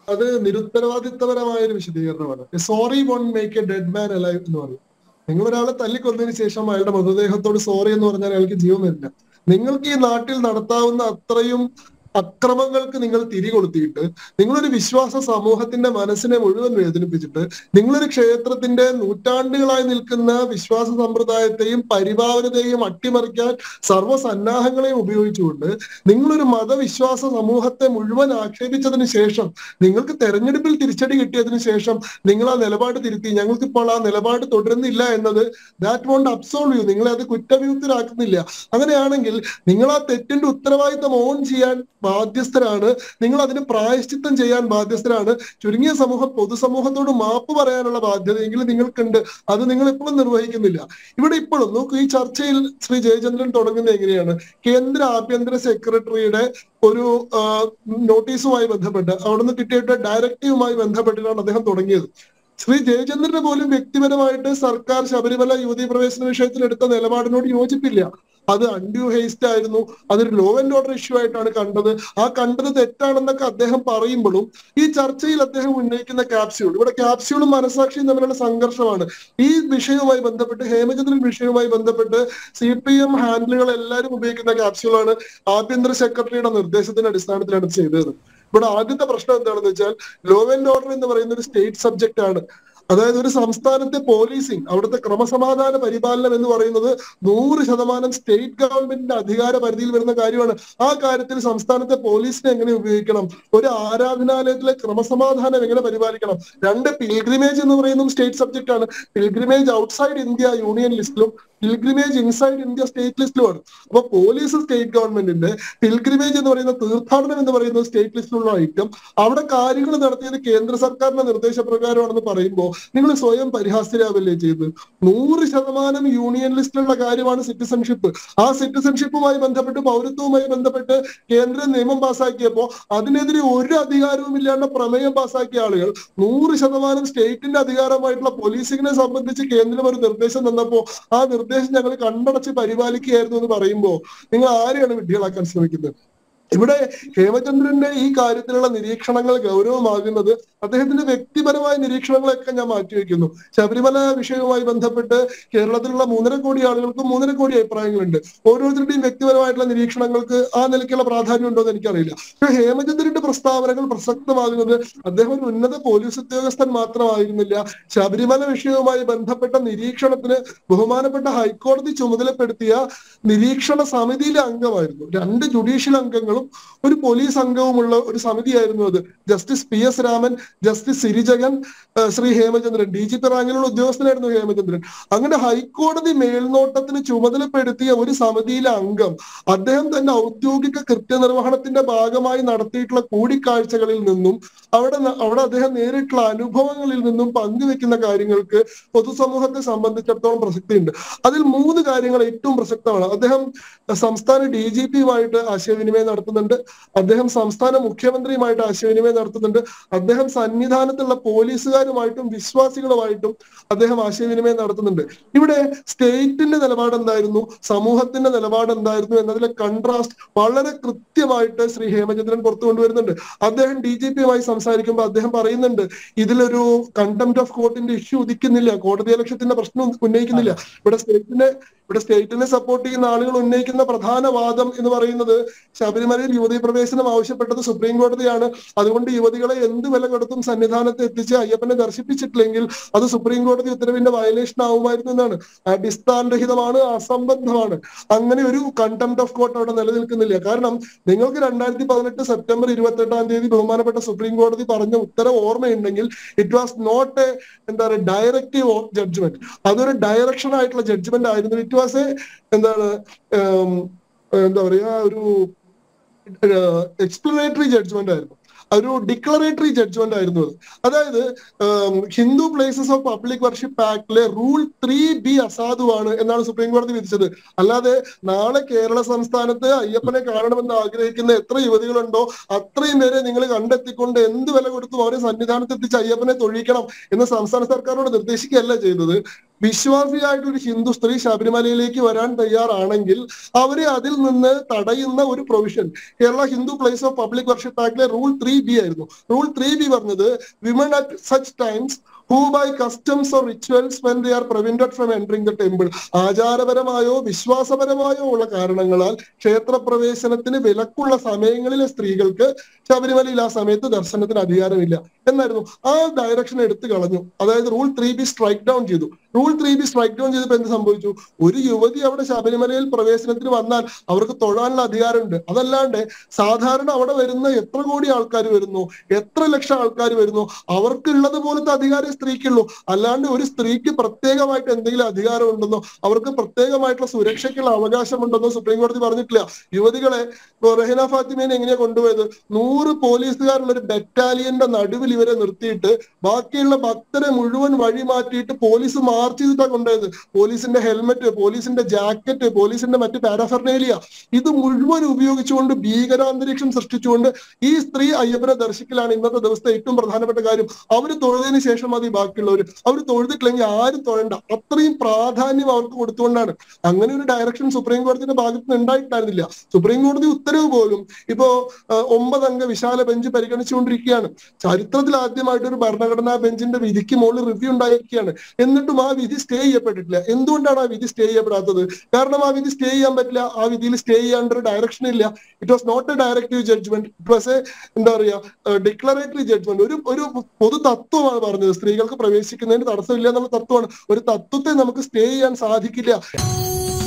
അത് നിരുത്തരവാദിത്തപരമായ ഒരു വിശദീകരണമാണ് sorry won't make a dead man alive എന്ന് പറയും നിങ്ങൾ ഒരാളെ തല്ലിക്കൊന്നതിന് ശേഷം അയാളുടെ മൃതദേഹത്തോട് സോറി എന്ന് പറഞ്ഞാൽ അയാൾക്ക് ജീവൻ വരില്ല നിങ്ങൾക്ക് ഈ നാട്ടിൽ നടത്താവുന്ന അത്രയും അക്രമങ്ങൾക്ക് നിങ്ങൾ തിരികൊളുത്തിയിട്ട് നിങ്ങളൊരു വിശ്വാസ സമൂഹത്തിന്റെ മനസ്സിനെ മുഴുവൻ വേദനിപ്പിച്ചിട്ട് നിങ്ങളൊരു ക്ഷേത്രത്തിന്റെ നൂറ്റാണ്ടുകളായി നിൽക്കുന്ന വിശ്വാസ സമ്പ്രദായത്തെയും പരിഭാവനത്തെയും അട്ടിമറിക്കാൻ സർവ്വസന്നാഹങ്ങളെയും ഉപയോഗിച്ചുകൊണ്ട് നിങ്ങളൊരു മതവിശ്വാസ സമൂഹത്തെ മുഴുവൻ ആക്ഷേപിച്ചതിന് ശേഷം നിങ്ങൾക്ക് തെരഞ്ഞെടുപ്പിൽ തിരിച്ചടി കിട്ടിയതിനു ശേഷം നിങ്ങൾ ആ നിലപാട് തിരുത്തി ഞങ്ങൾക്ക് ഇപ്പോൾ ആ നിലപാട് തുടരുന്നില്ല എന്നത് ദാറ്റ് വോണ്ട് അബ്സോൾവ് യു നിങ്ങളെ അത് കുറ്റവിമുക്തരാക്കുന്നില്ല അങ്ങനെയാണെങ്കിൽ നിങ്ങൾ ആ തെറ്റിന്റെ ഉത്തരവാദിത്തം ഓൺ ചെയ്യാൻ ബാധ്യസ്ഥരാണ് നിങ്ങൾ അതിന് പ്രായശ്ചിത്തം ചെയ്യാൻ ബാധ്യസ്ഥരാണ് ചുരുങ്ങിയ സമൂഹം പൊതുസമൂഹത്തോട് മാപ്പ് പറയാനുള്ള ബാധ്യതയെങ്കിലും നിങ്ങൾക്കുണ്ട് അത് നിങ്ങൾ ഇപ്പോഴും നിർവഹിക്കുന്നില്ല ഇവിടെ ഇപ്പോഴും നോക്കൂ ഈ ചർച്ചയിൽ ശ്രീ ജയചന്ദ്രൻ തുടങ്ങുന്നത് എങ്ങനെയാണ് കേന്ദ്ര ആഭ്യന്തര സെക്രട്ടറിയുടെ ഒരു ആ, നോട്ടീസുമായി ബന്ധപ്പെട്ട് അവിടുന്ന് കിട്ടിയിട്ട് ഡയറക്റ്റീവുമായി ബന്ധപ്പെട്ടിട്ടാണ് അദ്ദേഹം തുടങ്ങിയത് ശ്രീ ജയചന്ദ്രന് പോലും വ്യക്തിപരമായിട്ട് സർക്കാർ ശബരിമല യുവതീ പ്രവേശന വിഷയത്തിൽ എടുത്ത നിലപാടിനോട് യോജിപ്പില്ല അത് അൺഡ്യൂ ഹേസ്റ്റ് ആയിരുന്നു അതൊരു ലോ ആൻഡ് ഓർഡർ ഇഷ്യൂ ആയിട്ടാണ് കണ്ടത് ആ കണ്ടത് തെറ്റാണെന്നൊക്കെ അദ്ദേഹം പറയുമ്പോഴും ഈ ചർച്ചയിൽ അദ്ദേഹം ഉന്നയിക്കുന്ന ക്യാപ്സ്യൂൾ ഇവിടെ ക്യാപ്സ്യൂളും മനസാക്ഷിയും തമ്മിലുള്ള സംഘർഷമാണ് ഈ വിഷയവുമായി ബന്ധപ്പെട്ട് ഹേമചന്ദ്രൻ വിഷയവുമായി ബന്ധപ്പെട്ട് സി പി എം ഹാൻഡിലുകൾ എല്ലാവരും ഉപയോഗിക്കുന്ന ക്യാപ്സ്യൂളാണ് ആഭ്യന്തര സെക്രട്ടറിയുടെ നിർദ്ദേശത്തിന്റെ അടിസ്ഥാനത്തിലാണ് ഇത് ചെയ്തത് ഇവിടെ ആദ്യത്തെ പ്രശ്നം എന്താണെന്ന് വെച്ചാൽ ലോ ആൻഡ് ഓർഡർ എന്ന് പറയുന്ന ഒരു സ്റ്റേറ്റ് സബ്ജക്റ്റ് ആണ് അതായത് ഒരു സംസ്ഥാനത്തെ പോലീസിംഗ് അവിടുത്തെ ക്രമസമാധാന പരിപാലനം എന്ന് പറയുന്നത് നൂറ് ശതമാനം സ്റ്റേറ്റ് ഗവൺമെന്റിന്റെ അധികാര പരിധിയിൽ വരുന്ന കാര്യമാണ് ആ കാര്യത്തിൽ സംസ്ഥാനത്തെ പോലീസിനെ എങ്ങനെ ഉപയോഗിക്കണം ഒരു ആരാധനാലയത്തിലെ ക്രമസമാധാനം എങ്ങനെ പരിപാലിക്കണം രണ്ട് പിൽഗ്രിമേജ് എന്ന് പറയുന്നതും സ്റ്റേറ്റ് സബ്ജക്റ്റ് ആണ് പിൽഗ്രിമേജ് ഔട്ട്സൈഡ് ഇന്ത്യ യൂണിയൻ ലിസ്റ്റിലും പിൽഗ്രിമേജ് ഇൻസൈഡ് ഇന്ത്യ സ്റ്റേറ്റ് ലിസ്റ്റിലുമാണ് അപ്പൊ പോലീസ് സ്റ്റേറ്റ് ഗവൺമെന്റിന്റെ പിൽഗ്രിമേജ് എന്ന് പറയുന്ന തീർത്ഥാടനം എന്ന് പറയുന്ന സ്റ്റേറ്റ് ലിസ്റ്റിലുള്ള ഐറ്റം അവിടെ കാര്യങ്ങൾ നടത്തിയത് കേന്ദ്ര സർക്കാരിന്റെ നിർദ്ദേശപ്രകാരമാണെന്ന് പറയുമ്പോൾ നിങ്ങൾ സ്വയം പരിഹാസ്യരാവല്ലേ ചെയ്തത് നൂറ് ശതമാനം യൂണിയൻ ലിസ്റ്റിലുള്ള കാര്യമാണ് സിറ്റിസൺഷിപ്പ് ആ സിറ്റിസൺഷിപ്പുമായി ബന്ധപ്പെട്ട് പൗരത്വവുമായി ബന്ധപ്പെട്ട് കേന്ദ്ര നിയമം പാസാക്കിയപ്പോൾ അതിനെതിരെ ഒരു അധികാരവും ഇല്ലാണ്ട് പ്രമേയം പാസാക്കിയ ആളുകൾ നൂറ് ശതമാനം സ്റ്റേറ്റിന്റെ അധികാരമായിട്ടുള്ള പോലീസിങ്ങിനെ സംബന്ധിച്ച് കേന്ദ്രം ഒരു നിർദ്ദേശം തന്നപ്പോ ആ നിർദ്ദേശം ഞങ്ങൾ കണ്ടടച്ച് പരിപാലിക്കുകയായിരുന്നു എന്ന് പറയുമ്പോൾ നിങ്ങൾ ആരെയാണ് വിഡ്ഢികളാക്കാൻ ശ്രമിക്കുന്നത് ഇവിടെ ഹേമചന്ദ്രന്റെ ഈ കാര്യത്തിലുള്ള നിരീക്ഷണങ്ങൾ ഗൗരവമാകുന്നത് അദ്ദേഹത്തിന്റെ വ്യക്തിപരമായ നിരീക്ഷണങ്ങളൊക്കെ ഞാൻ മാറ്റിവെക്കുന്നു ശബരിമല വിഷയവുമായി ബന്ധപ്പെട്ട് കേരളത്തിലുള്ള മൂന്നര കോടി ആളുകൾക്ക് മൂന്നര കോടി അഭിപ്രായങ്ങളുണ്ട് ഓരോരുത്തരുടെയും വ്യക്തിപരമായിട്ടുള്ള നിരീക്ഷണങ്ങൾക്ക് ആ നിലയ്ക്കുള്ള പ്രാധാന്യം ഉണ്ടോ എന്ന് എനിക്കറിയില്ല പക്ഷെ ഹേമചന്ദ്രന്റെ പ്രസ്താവനകൾ പ്രസക്തമാകുന്നത് അദ്ദേഹം ഒരു ഉന്നത പോലീസ് ഉദ്യോഗസ്ഥൻ മാത്രമായിരുന്നില്ല ശബരിമല വിഷയവുമായി ബന്ധപ്പെട്ട നിരീക്ഷണത്തിന് ബഹുമാനപ്പെട്ട ഹൈക്കോടതി ചുമതലപ്പെടുത്തിയ നിരീക്ഷണ സമിതിയിലെ അംഗമായിരുന്നു രണ്ട് ജുഡീഷ്യൽ അംഗങ്ങളും ഒരു പോലീസ് അംഗവുമുള്ള ഒരു സമിതിയായിരുന്നു അത് justice P S Raman justice Sirijagan ഏഹ് Shri Hemachandran D G P റാങ്കിലുള്ള ഉദ്യോഗസ്ഥനായിരുന്നു ഹേമചന്ദ്രൻ അങ്ങനെ ഹൈക്കോടതി മേൽനോട്ടത്തിന് ചുമതലപ്പെടുത്തിയ ഒരു സമിതിയിലെ അംഗം അദ്ദേഹം തന്നെ ഔദ്യോഗിക കൃത്യനിർവഹണത്തിന്റെ ഭാഗമായി നടത്തിയിട്ടുള്ള കൂടിക്കാഴ്ചകളിൽ നിന്നും അവിടെ ന- അവിടെ അദ്ദേഹം നേരിട്ടുള്ള അനുഭവങ്ങളിൽ നിന്നും പങ്കുവെക്കുന്ന കാര്യങ്ങൾക്ക് പൊതുസമൂഹത്തെ സംബന്ധിച്ചിടത്തോളം പ്രസക്തിയുണ്ട് അതിൽ മൂന്ന് കാര്യങ്ങൾ ഏറ്റവും പ്രസക്തമാണ് അദ്ദേഹം സംസ്ഥാന ഡി ജി പിയുമായിട്ട് ആശയവിനിമയം നടത്തുന്നുണ്ട് അദ്ദേഹം സംസ്ഥാന മുഖ്യമന്ത്രിയുമായിട്ട് ആശയവിനിമയം നടത്തുന്നുണ്ട് അദ്ദേഹം സന്നിധാനത്തുള്ള പോലീസുകാരുമായിട്ടും വിശ്വാസികളുമായിട്ടും അദ്ദേഹം ആശയവിനിമയം നടത്തുന്നുണ്ട് ഇവിടെ സ്റ്റേറ്റിന്റെ നിലപാട് എന്തായിരുന്നു സമൂഹത്തിന്റെ നിലപാട് എന്തായിരുന്നു എന്നതിലെ കൺട്രാസ്റ്റ് വളരെ കൃത്യമായിട്ട് ശ്രീ ഹേമചന്ദ്രൻ പുറത്തു കൊണ്ടുവരുന്നുണ്ട് അദ്ദേഹം ഡി ജി പിയുമായി സംസാരിക്കുമ്പോൾ അദ്ദേഹം പറയുന്നുണ്ട് ഇതിലൊരു കണ്ടംപ്റ്റ് ഓഫ് കോർട്ടിന്റെ ഇഷ്യൂ ഉദിക്കുന്നില്ല കോടതി ലക്ഷ്യത്തിന്റെ പ്രശ്നം ഉന്നയിക്കുന്നില്ല ഇവിടെ സ്റ്റേറ്റിനെ ഇവിടെ സ്റ്റേറ്റിനെ സപ്പോർട്ട് ചെയ്യുന്ന ആളുകൾ ഉന്നയിക്കുന്ന പ്രധാന വാദം എന്ന് പറയുന്നത് ശബരിമലയിൽ യുവതി പ്രവേശനം ആവശ്യപ്പെട്ടത് സുപ്രീം കോടതിയാണ് അതുകൊണ്ട് യുവതികളെ എന്ത് വില കൊടുത്തും സന്നിധാനത്ത് എത്തിച്ച് അയ്യപ്പനെ ദർശിപ്പിച്ചിട്ടില്ലെങ്കിൽ അത് സുപ്രീം കോടതി ഉത്തരവിന്റെ വയലേഷൻ ആവുമായിരുന്നു എന്നാണ് അടിസ്ഥാനരഹിതമാണ് അസംബന്ധമാണ് അങ്ങനെ ഒരു കണ്ടംപ്റ്റ് ഓഫ് കോർട്ട് അവിടെ നിലനിൽക്കുന്നില്ല കാരണം നിങ്ങൾക്ക് രണ്ടായിരത്തി പതിനെട്ട് സെപ്റ്റംബർ ഇരുപത്തി എട്ടാം തീയതി ബഹുമാനപ്പെട്ട സുപ്രീം കോടതി പറഞ്ഞ ഉത്തരവ് ഓർമ്മയുണ്ടെങ്കിൽ ഇറ്റ് വാസ് നോട്ട് എ എന്താ പറയുക ഡയറക്റ്റീവ് ജഡ്ജ്മെന്റ് അതൊരു ഡയറക്ഷൻ ആയിട്ടുള്ള ജഡ്ജ്മെന്റ് ആയിരുന്നു ഇറ്റ് വാസ് എ എന്താണ് ഉം, എന്താ പറയാ ഒരു എക്സ്പ്ലനേറ്ററി ജഡ്ജ്മെന്റ് ആയിരുന്നു ഒരു ഡിക്ലറേറ്ററി ജഡ്ജ്മെന്റ് ആയിരുന്നു അത് അതായത് ഉം, Hindu places of public worship ആക്ടിലെ റൂൾ ത്രീ ബി അസാധുവാണ് എന്നാണ് സുപ്രീം കോടതി വിധിച്ചത് അല്ലാതെ നാളെ കേരള സംസ്ഥാനത്ത് അയ്യപ്പനെ കാണണമെന്ന് ആഗ്രഹിക്കുന്ന എത്ര യുവതികളുണ്ടോ അത്രയും പേരെ നിങ്ങൾ കണ്ടെത്തിക്കൊണ്ട് എന്ത് വില കൊടുത്തും അവരെ സന്നിധാനത്ത് എത്തിച്ച് അയ്യപ്പനെ തൊഴിക്കണം എന്ന് സംസ്ഥാന സർക്കാരിനോട് നിർദ്ദേശിക്കുകയല്ല ചെയ്തത് വിശ്വാസിയായിട്ട് ഒരു ഹിന്ദു സ്ത്രീ ശബരിമലയിലേക്ക് വരാൻ തയ്യാറാണെങ്കിൽ അവരെ അതിൽ നിന്ന് തടയുന്ന ഒരു provision Kerala Hindu place of public worship ആക്ടിലെ റൂൾ ത്രീ ബി ആയിരുന്നു റൂൾ ത്രീ ബി പറഞ്ഞത് women at such times who by customs or rituals when they are prevented from entering the temple ആചാരപരമായോ വിശ്വാസപരമായോ ഉള്ള കാരണങ്ങളാൽ ക്ഷേത്രപ്രവേശനത്തിന് വിലക്കുള്ള സമയങ്ങളിലെ സ്ത്രീകൾക്ക് ശബരിമലയിൽ ആ സമയത്ത് ദർശനത്തിന് അധികാരമില്ല എന്നായിരുന്നു ആ ഡയറക്ഷൻ എടുത്തു കളഞ്ഞു അതായത് rule three B strike down ചെയ്തു rule three B strike down ചെയ്തപ്പോൾ എന്ത് സംഭവിച്ചു ഒരു യുവതി അവിടെ ശബരിമലയിൽ പ്രവേശനത്തിന് വന്നാൽ അവർക്ക് തൊഴാനുള്ള അധികാരമുണ്ട് അതല്ലാണ്ട് സാധാരണ അവിടെ വരുന്ന എത്ര കോടി ആൾക്കാർ വരുന്നു എത്ര ലക്ഷം ആൾക്കാർ വരുന്നു അവർക്കുള്ളത് പോലത്തെ അധികാരം സ്ത്രീക്കുള്ളൂ അല്ലാണ്ട് ഒരു സ്ത്രീക്ക് പ്രത്യേകമായിട്ട് എന്തെങ്കിലും അധികാരം ഉണ്ടെന്നോ അവർക്ക് പ്രത്യേകമായിട്ടുള്ള സുരക്ഷയ്ക്കുള്ള അവകാശമുണ്ടെന്നോ സുപ്രീം കോടതി പറഞ്ഞിട്ടില്ല യുവതികളെ ഇപ്പൊ റഹീന ഫാത്തിമേനെ എങ്ങനെയാ കൊണ്ടുപോയത് നൂറ് പോലീസുകാരുള്ള ഒരു ബറ്റാലിയന്റെ നടുവിൽ ഇവരെ നിർത്തിയിട്ട് ബാക്കിയുള്ള ഭക്തരെ മുഴുവൻ വഴി മാറ്റിയിട്ട് പോലീസ് മാർച്ച് ചെയ്തിട്ടാണ് കൊണ്ടുപോയത് പോലീസിന്റെ ഹെൽമെറ്റ് പോലീസിന്റെ ജാക്കറ്റ് പോലീസിന്റെ മറ്റ് പാരാഫെർണേലിയ ഇത് മുഴുവൻ ഉപയോഗിച്ചുകൊണ്ട് ഭീകരാന്തരീക്ഷം സൃഷ്ടിച്ചുകൊണ്ട് ഈ സ്ത്രീ അയ്യപ്പനെ ദർശിക്കലാണ് ഇന്നത്തെ ദിവസത്തെ ഏറ്റവും പ്രധാനപ്പെട്ട കാര്യം അവർ തൊഴുതിന് ശേഷം മതി ബാക്കിയുള്ളവർ അവർ തൊഴുതിട്ടില്ലെങ്കിൽ ആരും തൊഴണ്ട അത്രയും പ്രാധാന്യം അവർക്ക് കൊടുത്തുകൊണ്ടാണ് അങ്ങനെ ഒരു ഡയറക്ഷൻ സുപ്രീം കോടതിയുടെ ഭാഗത്ത് നിന്ന് ഉണ്ടായിട്ടുണ്ടായിരുന്നില്ല സുപ്രീം കോടതി ഉത്തരവ് പോലും ഇപ്പോ ആ, ഒമ്പതംഗ വിശാല ബെഞ്ച് പരിഗണിച്ചുകൊണ്ടിരിക്കുകയാണ് ചരിത്രത്തിൽ ആദ്യമായിട്ട് ഒരു ഭരണഘടനാ ബെഞ്ചിന്റെ വിധിക്ക് മുകളിൽ റിവ്യൂ ഉണ്ടായിരിക്കുകയാണ് എന്നിട്ടും ആ വിധി സ്റ്റേ ചെയ്യപ്പെട്ടിട്ടില്ല എന്തുകൊണ്ടാണ് ആ വിധി സ്റ്റേ ചെയ്യപ്പെടാത്തത് കാരണം ആ വിധി സ്റ്റേ ചെയ്യാൻ പറ്റില്ല ആ വിധിയിൽ സ്റ്റേ ചെയ്യാണ്ട് ഒരു ഡയറക്ഷൻ ഇല്ല it was not a directive judgment it was a എന്താ പറയാ ഡിക്ലറേറ്ററി ജഡ്ജ്മെന്റ് ഒരു ഒരു പൊതു തത്വമാണ് പറഞ്ഞത് സ്ത്രീകൾക്ക് പ്രവേശിക്കുന്നതിന് തടസ്സമില്ല എന്നുള്ള തത്വമാണ് ഒരു തത്വത്തെ നമുക്ക് സ്റ്റേ ചെയ്യാൻ സാധിക്കില്ല